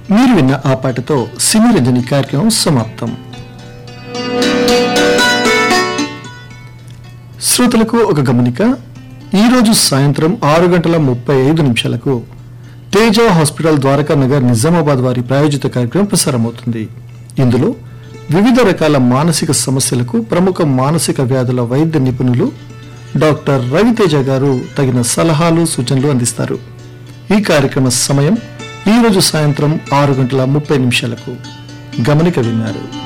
మీరు విన్న ఆ పాటతో సినీ రంజని కార్యక్రమం సమాప్తం శ్రోతలకు ఒక గమనిక ఈ రోజు సాయంత్రం ఆరు గంటల ముప్పై ఐదు నిమిషాలకు తేజ హాస్పిటల్ ద్వారకా నగర్ నిజామాబాద్ వారి ప్రాయోజిత కార్యక్రమం ప్రసారమవుతుంది ఇందులో వివిధ రకాల మానసిక సమస్యలకు ప్రముఖ మానసిక వ్యాధుల వైద్య నిపుణులు డాక్టర్ రవితేజ గారు తగిన సలహాలు సూచనలు అందిస్తారు ఈ కార్యక్రమ సమయం ఈ రోజు సాయంత్రం ఆరు గంటల ముప్పై నిమిషాలకు గమనిక విన్నారు